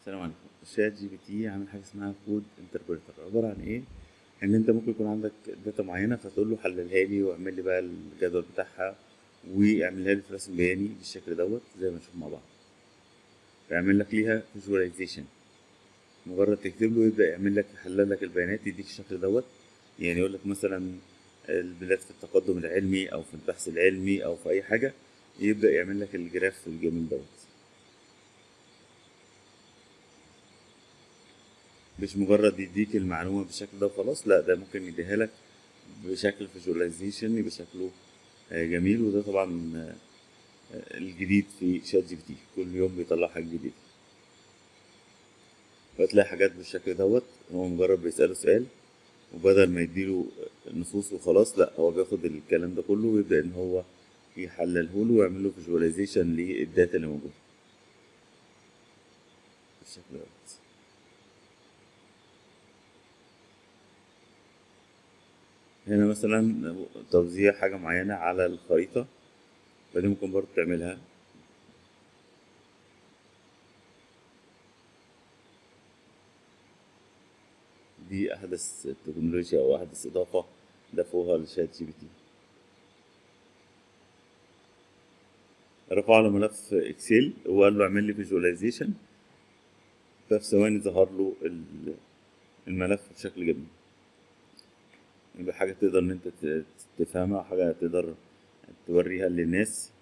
السلام عليكم شات جي بي تي عامل حاجه اسمها كود انتربريتر عباره عن ايه ان انت ممكن يكون عندك داتا معينه فتقول له حللها لي واعمل لي بقى الجدول بتاعها واعملها لي في رسم بياني بالشكل دوت زي ما نشوف مع بعض فيعمل لك ليها فيجواليزيشن مجرد تكتب له يبدا يعمل لك يحلل لك البيانات يديك الشكل دوت يعني يقول لك مثلا البلاد في التقدم العلمي او في البحث العلمي او في اي حاجه يبدا يعمل لك الجراف الجميل دوت مش مجرد يديك المعلومة بالشكل ده وخلاص لا ده ممكن يديها لك بشكل فيجواليزيشن يبقى شكله جميل وده طبعا الجديد في شات جي بي تي كل يوم بيطلع حاجة جديدة فتلاقي حاجات بالشكل دوت هو مجرد بيسأله سؤال وبدل ما يديله نصوص وخلاص لا هو بياخد الكلام ده كله ويبدأ ان هو يحلله له ويعمل له فيجواليزيشن للداتا اللي موجودة بالشكل دوت هنا مثلا توزيع حاجة معينة على الخريطة فدي ممكن برضه تعملها دي أحدث تكنولوجيا أو أحدث إضافة ضافوها لشات جي بي تي رفع له ملف اكسل وقال له اعمل لي فيجواليزيشن ففي ثواني ظهر له الملف بشكل جميل يبقى حاجة تقدر إن أنت تفهمها وحاجة تقدر توريها للناس